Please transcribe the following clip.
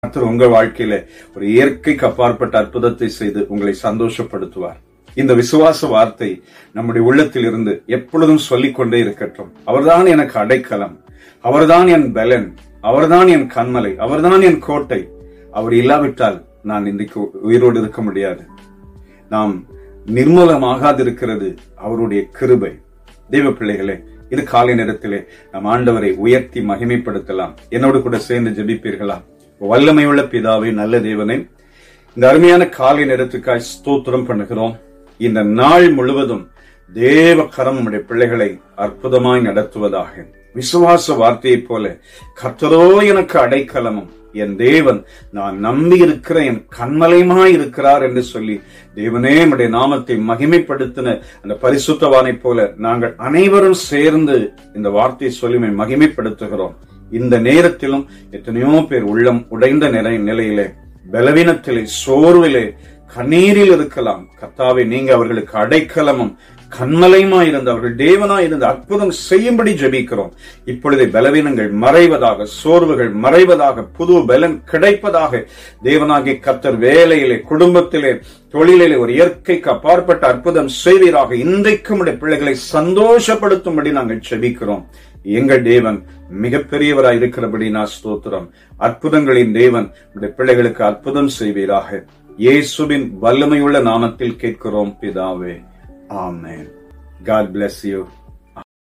கர்த்தர் உங்கள் வாழ்க்கையில ஒரு இயற்கைக்கு அப்பாற்பட்ட அற்புதத்தை செய்து உங்களை சந்தோஷப்படுத்துவார் இந்த விசுவாச வார்த்தை நம்முடைய உள்ளத்தில் இருந்து எப்பொழுதும் சொல்லிக் கொண்டே இருக்கட்டும் அவர்தான் எனக்கு அடைக்கலம் அவர்தான் என் பலன் அவர்தான் என் கண்மலை அவர்தான் என் கோட்டை அவர் இல்லாவிட்டால் நான் இன்றைக்கு உயிரோடு இருக்க முடியாது நாம் நிர்மூலமாகாதிருக்கிறது அவருடைய கிருபை தெய்வ பிள்ளைகளே இது காலை நேரத்திலே நாம் ஆண்டவரை உயர்த்தி மகிமைப்படுத்தலாம் என்னோடு கூட சேர்ந்து ஜெபிப்பீர்களா வல்லமையுள்ள பிதாவை நல்ல தேவனை இந்த அருமையான காலை நேரத்துக்காய் ஸ்தோத்திரம் பண்ணுகிறோம் இந்த நாள் முழுவதும் தேவ கரம் நம்முடைய பிள்ளைகளை அற்புதமாய் நடத்துவதாக விசுவாச வார்த்தையைப் போல கர்த்தரோ எனக்கு அடைக்கலமும் என் தேவன் நான் நம்பி இருக்கிற என் கண்மலையுமாய் இருக்கிறார் என்று சொல்லி தேவனே நம்முடைய நாமத்தை மகிமைப்படுத்தின அந்த பரிசுத்தவானைப் போல நாங்கள் அனைவரும் சேர்ந்து இந்த வார்த்தையை சொல்லி உம்மை மகிமைப்படுத்துகிறோம் இந்த நேரத்திலும் எத்தனையோ பேர் உள்ளம் உடைந்த நிலை நிலையிலே பலவீனத்திலே சோர்விலே கண்ணீரில் இருக்கலாம் கர்த்தாவே நீங்க அவர்களுக்கு அடைக்கலமும் கண்மலையுமாய் இருந்து அவர்கள் தேவனாய் இருந்து அற்புதம் செய்யும்படி ஜெபிக்கிறோம் இப்பொழுதே பலவீனங்கள் மறைவதாக சோர்வுகள் மறைவதாக புது பலன் கிடைப்பதாக தேவனாகிய கர்த்தர் வேலையிலே குடும்பத்திலே தொழிலிலே ஒரு இயற்கைக்கு அப்பாற்பட்ட அற்புதம் செய்வீராக இன்றைக்கும் உடைய பிள்ளைகளை சந்தோஷப்படுத்தும்படி நாங்கள் ஜெபிக்கிறோம் எங்கள் தேவன் மிகப்பெரியவராய் இருக்கிறபடி நான் ஸ்தோத்திரம் அற்புதங்களின் தேவன் உடைய பிள்ளைகளுக்கு அற்புதம் செய்வீராக இயேசுவின் வல்லமையுள்ள நாமத்தில் கேட்கிறோம் பிதாவே ஆமென் God bless you.